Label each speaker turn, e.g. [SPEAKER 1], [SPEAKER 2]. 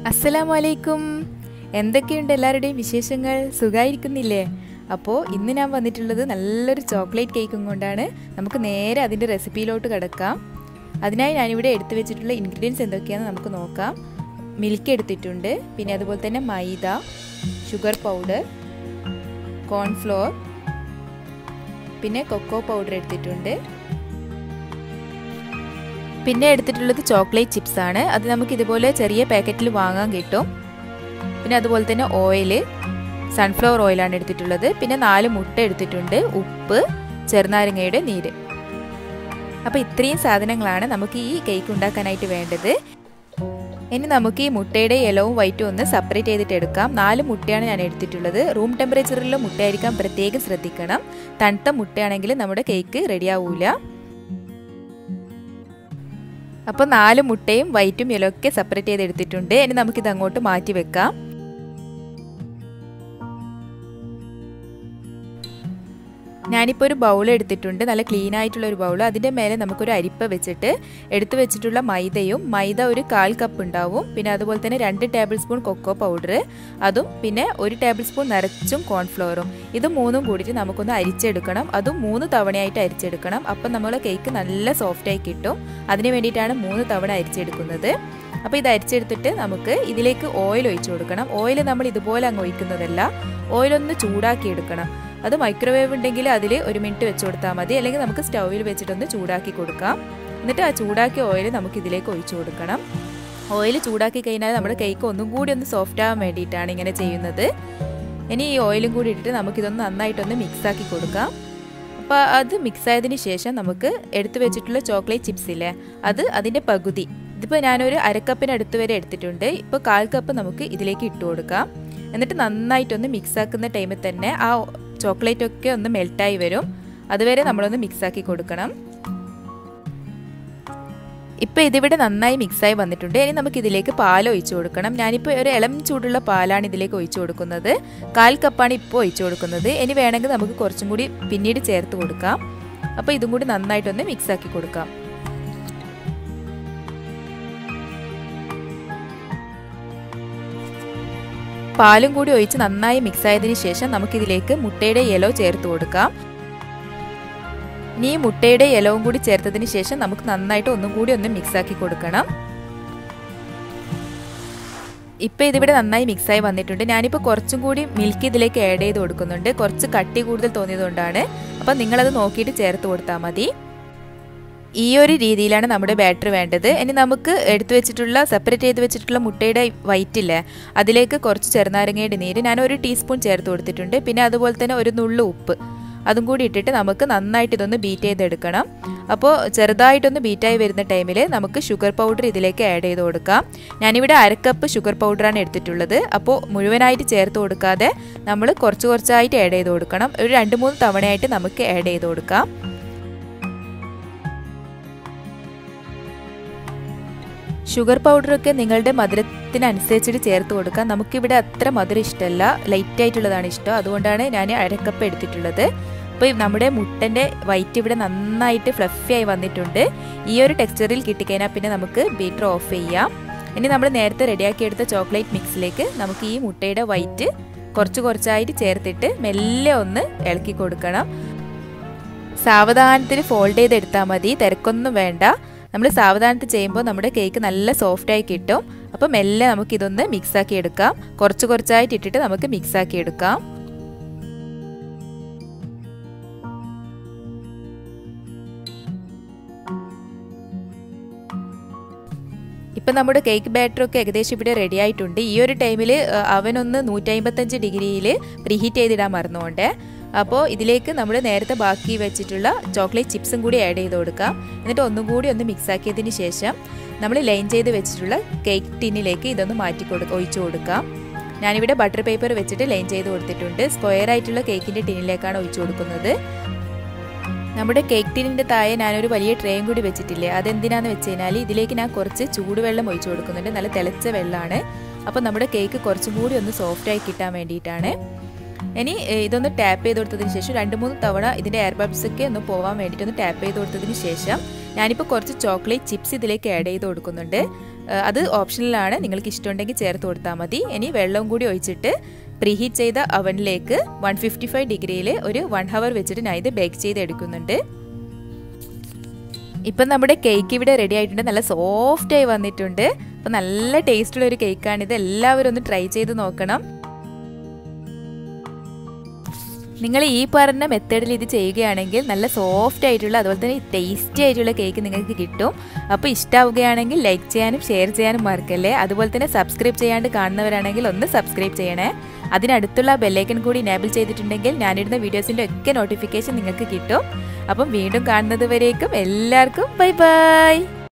[SPEAKER 1] അസ്സലാമു അലൈക്കും എന്തൊക്കെയുണ്ട് എല്ലാവരുടെയും വിശേഷങ്ങൾ സുഖമായിരിക്കുന്നില്ലേ അപ്പോൾ ഇന്ന് ഞാൻ വന്നിട്ടുള്ളത് നല്ലൊരു ചോക്ലേറ്റ് കേക്കും കൊണ്ടാണ് നമുക്ക് നേരെ അതിൻ്റെ റെസിപ്പിയിലോട്ട് കിടക്കാം അതിനായി ഞാനിവിടെ എടുത്തു വെച്ചിട്ടുള്ള ഇൻഗ്രീഡിയൻസ് എന്തൊക്കെയാണെന്ന് നമുക്ക് നോക്കാം മിൽക്ക് എടുത്തിട്ടുണ്ട് പിന്നെ അതുപോലെ തന്നെ മൈദ ഷുഗർ പൗഡർ കോൺഫ്ലോർ പിന്നെ കൊക്കോ പൗഡർ എടുത്തിട്ടുണ്ട് പിന്നെ എടുത്തിട്ടുള്ളത് ചോക്ലേറ്റ് ചിപ്സ് ആണ് അത് നമുക്ക് ഇതുപോലെ ചെറിയ പാക്കറ്റിൽ വാങ്ങാൻ കിട്ടും പിന്നെ അതുപോലെ തന്നെ ഓയിൽ സൺഫ്ലവർ ഓയിലാണ് എടുത്തിട്ടുള്ളത് പിന്നെ നാല് മുട്ട എടുത്തിട്ടുണ്ട് ഉപ്പ് ചെറുനാരങ്ങയുടെ നീര് അപ്പോൾ ഇത്രയും സാധനങ്ങളാണ് നമുക്ക് ഈ കേക്ക് ഉണ്ടാക്കാനായിട്ട് വേണ്ടത് ഇനി നമുക്ക് ഈ മുട്ടയുടെ യെലോവും വൈറ്റും ഒന്ന് സെപ്പറേറ്റ് ചെയ്തിട്ട് എടുക്കാം നാല് മുട്ടയാണ് ഞാൻ എടുത്തിട്ടുള്ളത് റൂം ടെമ്പറേച്ചറിലുള്ള മുട്ടയായിരിക്കാൻ പ്രത്യേകം ശ്രദ്ധിക്കണം തണുത്ത മുട്ടയാണെങ്കിൽ നമ്മുടെ കേക്ക് റെഡിയാവൂല അപ്പോൾ നാല് മുട്ടയും വൈറ്റും യെല്ലോ ഒക്കെ സെപ്പറേറ്റ് ചെയ്ത് എടുത്തിട്ടുണ്ട് ഇനി നമുക്കിത് അങ്ങോട്ട് മാറ്റി വെക്കാം ഞാനിപ്പോൾ ഒരു ബൗൾ എടുത്തിട്ടുണ്ട് നല്ല ക്ലീൻ ആയിട്ടുള്ള ഒരു ബൗൾ അതിൻ്റെ മേലെ നമുക്കൊരു അരിപ്പ വെച്ചിട്ട് എടുത്തു വെച്ചിട്ടുള്ള മൈദയും മൈദ ഒരു കാൽ കപ്പ് ഉണ്ടാവും പിന്നെ അതുപോലെ തന്നെ രണ്ട് ടേബിൾ സ്പൂൺ കൊക്കോ പൗഡർ അതും പിന്നെ ഒരു ടേബിൾ സ്പൂൺ നിറച്ചും കോൺഫ്ലവറും ഇത് മൂന്നും കൂടിയിട്ട് നമുക്കൊന്ന് അരിച്ചെടുക്കണം അതും മൂന്ന് തവണയായിട്ട് അരിച്ചെടുക്കണം അപ്പം നമ്മളെ കേക്ക് നല്ല സോഫ്റ്റായി കിട്ടും അതിന് വേണ്ടിയിട്ടാണ് മൂന്ന് തവണ അരിച്ചെടുക്കുന്നത് അപ്പോൾ ഇത് അരിച്ചെടുത്തിട്ട് നമുക്ക് ഇതിലേക്ക് ഓയിൽ ഒഴിച്ചു കൊടുക്കണം ഓയിൽ നമ്മൾ ഇതുപോലെ അങ്ങ് ഒഴിക്കുന്നതല്ല ഓയിലൊന്ന് ചൂടാക്കി എടുക്കണം അത് മൈക്രോവേവ് ഉണ്ടെങ്കിൽ അതിൽ ഒരു മിനിറ്റ് വെച്ച് കൊടുത്താൽ മതി അല്ലെങ്കിൽ നമുക്ക് സ്റ്റൗവിൽ വെച്ചിട്ടൊന്ന് ചൂടാക്കി കൊടുക്കാം എന്നിട്ട് ആ ചൂടാക്കിയ ഓയിൽ നമുക്ക് ഇതിലേക്ക് ഒഴിച്ചു കൊടുക്കണം ഓയിൽ ചൂടാക്കി കഴിഞ്ഞാൽ നമ്മുടെ കേക്ക് ഒന്നും കൂടി ഒന്ന് സോഫ്റ്റ് ആവാൻ വേണ്ടിയിട്ടാണ് ഇങ്ങനെ ചെയ്യുന്നത് ഇനി ഈ ഓയിലും കൂടി ഇട്ടിട്ട് നമുക്കിതൊന്ന് നന്നായിട്ടൊന്ന് മിക്സാക്കി കൊടുക്കാം അപ്പോൾ അത് മിക്സ് ആയതിന് ശേഷം നമുക്ക് എടുത്തു വെച്ചിട്ടുള്ള ചോക്ലേറ്റ് ചിപ്സ് ഇല്ലേ അത് അതിൻ്റെ പകുതി ഇതിപ്പോൾ ഞാനൊരു അരക്കപ്പിന് അടുത്ത് വരെ എടുത്തിട്ടുണ്ട് ഇപ്പോൾ കാൽ കപ്പ് നമുക്ക് ഇതിലേക്ക് ഇട്ട് കൊടുക്കാം എന്നിട്ട് നന്നായിട്ടൊന്ന് മിക്സ് ആക്കുന്ന ടൈമിൽ തന്നെ ആ ചോക്ലേറ്റ് ഒക്കെ ഒന്ന് മെൽട്ടായി വരും അതുവരെ നമ്മളൊന്ന് മിക്സാക്കി കൊടുക്കണം ഇപ്പോൾ ഇതിവിടെ നന്നായി മിക്സായി വന്നിട്ടുണ്ട് ഇനി നമുക്ക് ഇതിലേക്ക് പാൽ ഒഴിച്ചു കൊടുക്കണം ഞാനിപ്പോൾ ഒരു ഇളം ചൂടുള്ള പാലാണ് ഇതിലേക്ക് ഒഴിച്ചു കൊടുക്കുന്നത് കാൽ കപ്പാണ് ഇപ്പോൾ ഒഴിച്ചു കൊടുക്കുന്നത് ഇനി വേണമെങ്കിൽ നമുക്ക് കുറച്ചും കൂടി പിന്നീട് ചേർത്ത് കൊടുക്കാം അപ്പോൾ ഇതും കൂടി നന്നായിട്ടൊന്ന് മിക്സാക്കി കൊടുക്കാം പാലും കൂടി ഒഴിച്ച് നന്നായി മിക്സ് ആയതിനു ശേഷം നമുക്കിതിലേക്ക് മുട്ടയുടെ യെല്ലോ ചേർത്ത് കൊടുക്കാം ഇനി ഈ മുട്ടയുടെ യെലവും കൂടി ചേർത്തതിന് ശേഷം നമുക്ക് നന്നായിട്ട് ഒന്നും കൂടി ഒന്ന് മിക്സ് ആക്കി കൊടുക്കണം ഇപ്പോൾ ഇതിവിടെ നന്നായി മിക്സായി വന്നിട്ടുണ്ട് ഞാനിപ്പോൾ കുറച്ചും കൂടി മിൽക്ക് ഇതിലേക്ക് ആഡ് ചെയ്ത് കൊടുക്കുന്നുണ്ട് കുറച്ച് കട്ടി കൂടുതൽ തോന്നിയതുകൊണ്ടാണ് അപ്പം നിങ്ങളത് നോക്കിയിട്ട് ചേർത്ത് കൊടുത്താൽ മതി ഈ ഒരു രീതിയിലാണ് നമ്മുടെ ബാറ്റർ വേണ്ടത് ഇനി നമുക്ക് എടുത്തു വെച്ചിട്ടുള്ള സെപ്പറേറ്റ് ചെയ്ത് വെച്ചിട്ടുള്ള മുട്ടയുടെ വൈറ്റ് ഇല്ലേ അതിലേക്ക് കുറച്ച് ചെറുനാരങ്ങയുടെ നീര് ഞാൻ ഒരു ടീസ്പൂൺ ചേർത്ത് കൊടുത്തിട്ടുണ്ട് പിന്നെ അതുപോലെ തന്നെ ഒരു നുള്ളു ഉപ്പ് അതും കൂടി ഇട്ടിട്ട് നമുക്ക് നന്നായിട്ട് ഇതൊന്ന് ബീറ്റ് ചെയ്തെടുക്കണം അപ്പോൾ ചെറുതായിട്ടൊന്ന് ബീറ്റായി വരുന്ന ടൈമിൽ നമുക്ക് ഷുഗർ പൗഡർ ഇതിലേക്ക് ആഡ് ചെയ്ത് കൊടുക്കാം ഞാനിവിടെ അരക്കപ്പ് ഷുഗർ പൗഡറാണ് എടുത്തിട്ടുള്ളത് അപ്പോൾ മുഴുവനായിട്ട് ചേർത്ത് കൊടുക്കാതെ നമ്മൾ കുറച്ച് കുറച്ചായിട്ട് ആഡ് ചെയ്ത് കൊടുക്കണം ഒരു രണ്ട് മൂന്ന് തവണയായിട്ട് നമുക്ക് ആഡ് ചെയ്ത് കൊടുക്കാം ഷുഗർ പൗഡറൊക്കെ നിങ്ങളുടെ മധുരത്തിനനുസരിച്ചിട്ട് ചേർത്ത് കൊടുക്കാം നമുക്കിവിടെ അത്ര മധുരം ഇഷ്ടമല്ല ലൈറ്റ് ആയിട്ടുള്ളതാണ് ഇഷ്ടം അതുകൊണ്ടാണ് ഞാൻ അരക്കപ്പ് എടുത്തിട്ടുള്ളത് അപ്പോൾ നമ്മുടെ മുട്ടൻ്റെ വൈറ്റ് ഇവിടെ നന്നായിട്ട് ഫ്ലഫി ആയി വന്നിട്ടുണ്ട് ഈ ഒരു ടെക്സ്ചറിൽ കിട്ടിക്കഴിഞ്ഞാൽ പിന്നെ നമുക്ക് ബീറ്റർ ഓഫ് ചെയ്യാം ഇനി നമ്മൾ നേരത്തെ റെഡിയാക്കിയെടുത്ത ചോക്ലേറ്റ് മിക്സിലേക്ക് നമുക്ക് ഈ മുട്ടയുടെ വൈറ്റ് കുറച്ച് കുറച്ചായിട്ട് ചേർത്തിട്ട് മെല്ലെ ഒന്ന് ഇളക്കി കൊടുക്കണം സാവധാനത്തിൽ ഫോൾഡ് ചെയ്തെടുത്താൽ മതി തിരക്കൊന്നും വേണ്ട നമ്മൾ സാവധാനത്തിൽ ചെയ്യുമ്പോൾ നമ്മുടെ കേക്ക് നല്ല സോഫ്റ്റായി കിട്ടും അപ്പോൾ മെല്ലെ നമുക്കിതൊന്ന് മിക്സാക്കി എടുക്കാം കുറച്ച് കുറച്ചായിട്ട് ഇട്ടിട്ട് നമുക്ക് മിക്സാക്കി എടുക്കാം ഇപ്പം നമ്മുടെ കേക്ക് ബാറ്ററൊക്കെ ഏകദേശം ഇവിടെ റെഡി ആയിട്ടുണ്ട് ഈ ഒരു ടൈമിൽ അവനൊന്ന് നൂറ്റമ്പത്തഞ്ച് ഡിഗ്രിയിൽ പ്രീഹീറ്റ് ചെയ്തിടാൻ മറന്നുകൊണ്ട് അപ്പോൾ ഇതിലേക്ക് നമ്മൾ നേരത്തെ ബാക്കി വെച്ചിട്ടുള്ള ചോക്ലേറ്റ് ചിപ്സും കൂടി ആഡ് ചെയ്ത് കൊടുക്കാം എന്നിട്ട് ഒന്നും കൂടി ഒന്ന് മിക്സ് ആക്കിയതിന് ശേഷം നമ്മൾ ലൈൻ ചെയ്ത് വെച്ചിട്ടുള്ള കേക്ക് ടിന്നിലേക്ക് ഇതൊന്ന് മാറ്റി കൊടുക്ക ഒഴിച്ചു കൊടുക്കാം ഞാനിവിടെ ബട്ടർ പേപ്പർ വെച്ചിട്ട് ലൈൻ ചെയ്ത് കൊടുത്തിട്ടുണ്ട് സ്ക്വയർ ആയിട്ടുള്ള കേക്കിൻ്റെ ടിന്നിലേക്കാണ് ഒഴിച്ചു കൊടുക്കുന്നത് നമ്മുടെ കേക്ക് ടിന്നിൻ്റെ താഴെ ഞാനൊരു വലിയ ട്രേയും കൂടി വെച്ചിട്ടില്ലേ അതെന്തിനാന്ന് വെച്ച് കഴിഞ്ഞാൽ ഇതിലേക്ക് ഞാൻ കുറച്ച് ചൂടുവെള്ളം ഒഴിച്ചു കൊടുക്കുന്നുണ്ട് നല്ല തിളച്ച വെള്ളമാണ് അപ്പോൾ നമ്മുടെ കേക്ക് കുറച്ചും കൂടി ഒന്ന് സോഫ്റ്റായി കിട്ടാൻ വേണ്ടിയിട്ടാണ് ഇനി ഇതൊന്ന് ടാപ്പ് ചെയ്ത് കൊടുത്തതിന് ശേഷം രണ്ട് മൂന്ന് തവണ ഇതിൻ്റെ എയർ ബബ്സ് ഒക്കെ ഒന്ന് പോകാൻ വേണ്ടിയിട്ട് ഒന്ന് ടാപ്പ് ചെയ്ത് കൊടുത്തതിന് ശേഷം ഞാനിപ്പോൾ കുറച്ച് ചോക്ലേറ്റ് ചിപ്സ് ഇതിലേക്ക് ആഡ് ചെയ്ത് കൊടുക്കുന്നുണ്ട് അത് ഓപ്ഷനിലാണ് നിങ്ങൾക്ക് ഇഷ്ടമുണ്ടെങ്കിൽ ചേർത്ത് കൊടുത്താൽ മതി ഇനി വെള്ളവും കൂടി ഒഴിച്ചിട്ട് പ്രീഹീറ്റ് ചെയ്ത അവനിലേക്ക് വൺ ഫിഫ്റ്റി ഫൈവ് ഡിഗ്രിയിൽ ഒരു വൺ ഹവർ വെച്ചിട്ട് ഞാൻ ഇത് ബേക്ക് ചെയ്ത് എടുക്കുന്നുണ്ട് ഇപ്പം നമ്മുടെ കേക്ക് ഇവിടെ റെഡി ആയിട്ടുണ്ട് നല്ല സോഫ്റ്റ് ആയി വന്നിട്ടുണ്ട് അപ്പം നല്ല ടേസ്റ്റുള്ള ഒരു കേക്കാണിത് എല്ലാവരും ഒന്ന് ട്രൈ ചെയ്ത് നോക്കണം നിങ്ങൾ ഈ പറഞ്ഞ മെത്തേഡിൽ ഇത് ചെയ്യുകയാണെങ്കിൽ നല്ല സോഫ്റ്റ് ആയിട്ടുള്ള അതുപോലെ തന്നെ ടേസ്റ്റി ആയിട്ടുള്ള കേക്ക് നിങ്ങൾക്ക് കിട്ടും അപ്പോൾ ഇഷ്ടമാവുകയാണെങ്കിൽ ലൈക്ക് ചെയ്യാനും ഷെയർ ചെയ്യാനും മറക്കല്ലേ അതുപോലെ തന്നെ സബ്സ്ക്രൈബ് ചെയ്യാണ്ട് കാണുന്നവരാണെങ്കിൽ ഒന്ന് സബ്സ്ക്രൈബ് ചെയ്യണേ അതിനടുത്തുള്ള ബെല്ലൈക്കൺ കൂടി എനേബിൾ ചെയ്തിട്ടുണ്ടെങ്കിൽ ഞാനിടുന്ന വീഡിയോസിൻ്റെ ഒക്കെ നോട്ടിഫിക്കേഷൻ നിങ്ങൾക്ക് കിട്ടും അപ്പം വീണ്ടും കാണുന്നത് വരേക്കും എല്ലാവർക്കും ബൈ ബൈ